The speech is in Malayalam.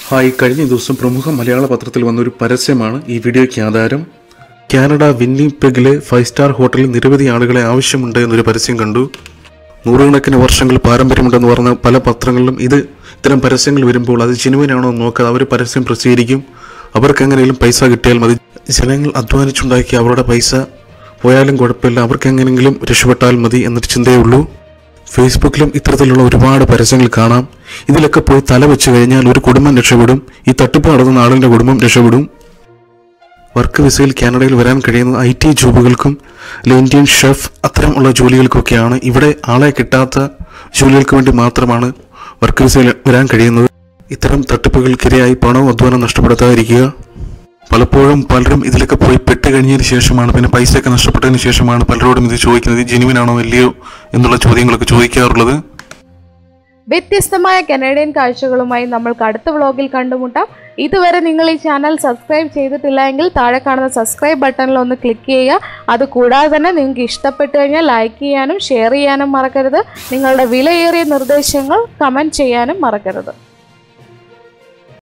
ഹായ് കഴിഞ്ഞ ദിവസം പ്രമുഖ മലയാള പത്രത്തിൽ വന്നൊരു പരസ്യമാണ് ഈ വീഡിയോയ്ക്ക് ആധാരം കാനഡ വിന്നിപ്പെഗിലെ ഫൈവ് സ്റ്റാർ ഹോട്ടലിൽ നിരവധി ആളുകളെ ആവശ്യമുണ്ട് എന്നൊരു പരസ്യം കണ്ടു നൂറുകണക്കിന് വർഷങ്ങൾ പാരമ്പര്യമുണ്ടെന്ന് പറഞ്ഞ പല പത്രങ്ങളിലും ഇത് ഇത്തരം പരസ്യങ്ങൾ വരുമ്പോൾ അത് ജനുവനാണോ എന്ന് നോക്കാതെ അവർ പരസ്യം പ്രസിദ്ധീകരിക്കും അവർക്ക് എങ്ങനെയും പൈസ കിട്ടിയാൽ മതി ജനങ്ങൾ അധ്വാനിച്ചുണ്ടാക്കിയ അവരുടെ പൈസ പോയാലും കുഴപ്പമില്ല അവർക്ക് എങ്ങനെയെങ്കിലും രക്ഷപ്പെട്ടാൽ മതി എന്നൊരു ചിന്തയേ ഉള്ളൂ ഫേസ്ബുക്കിലും ഇത്തരത്തിലുള്ള ഒരുപാട് പരസ്യങ്ങൾ കാണാം ഇതിലൊക്കെ പോയി തല വെച്ച് കഴിഞ്ഞാൽ ഒരു കുടുംബം രക്ഷപ്പെടും ഈ തട്ടിപ്പ് നടത്തുന്ന ആളിൻ്റെ കുടുംബം രക്ഷപ്പെടും വർക്ക് വിസയിൽ കാനഡയിൽ വരാൻ കഴിയുന്ന ഐ ടി ജോബുകൾക്കും ഇന്ത്യൻ ഷെഫ് അത്തരമുള്ള ജോലികൾക്കൊക്കെയാണ് ഇവിടെ ആളെ കിട്ടാത്ത ജോലികൾക്ക് വേണ്ടി മാത്രമാണ് വർക്ക് വിസയിൽ വരാൻ കഴിയുന്നത് ഇത്തരം തട്ടിപ്പുകൾക്കിരയായി പണവും അധ്വാനം നഷ്ടപ്പെടുത്താതിരിക്കുക പലപ്പോഴും പലരും ഇതിലൊക്കെ പോയി പെട്ട് കഴിഞ്ഞതിന് ശേഷമാണ് പിന്നെ പൈസയൊക്കെ നഷ്ടപ്പെട്ടതിന് ശേഷമാണ് പലരോടും ഇത് ചോദിക്കുന്നത് ജെനുവിനാണോ അല്ലയോ എന്നുള്ള ചോദ്യങ്ങളൊക്കെ ചോദിക്കാറുള്ളത് വ്യത്യസ്തമായ കനേഡിയൻ കാഴ്ചകളുമായി നമ്മൾക്ക് അടുത്ത വ്ളോഗിൽ കണ്ടുമുട്ടാം ഇതുവരെ നിങ്ങൾ ഈ ചാനൽ സബ്സ്ക്രൈബ് ചെയ്തിട്ടില്ല എങ്കിൽ താഴെ കാണുന്ന സബ്സ്ക്രൈബ് ബട്ടണിൽ ഒന്ന് ക്ലിക്ക് ചെയ്യുക അതുകൂടാതെ തന്നെ നിങ്ങൾക്ക് ഇഷ്ടപ്പെട്ടു കഴിഞ്ഞാൽ ലൈക്ക് ചെയ്യാനും ഷെയർ ചെയ്യാനും മറക്കരുത് നിങ്ങളുടെ വിലയേറിയ നിർദ്ദേശങ്ങൾ കമൻറ്റ് ചെയ്യാനും മറക്കരുത്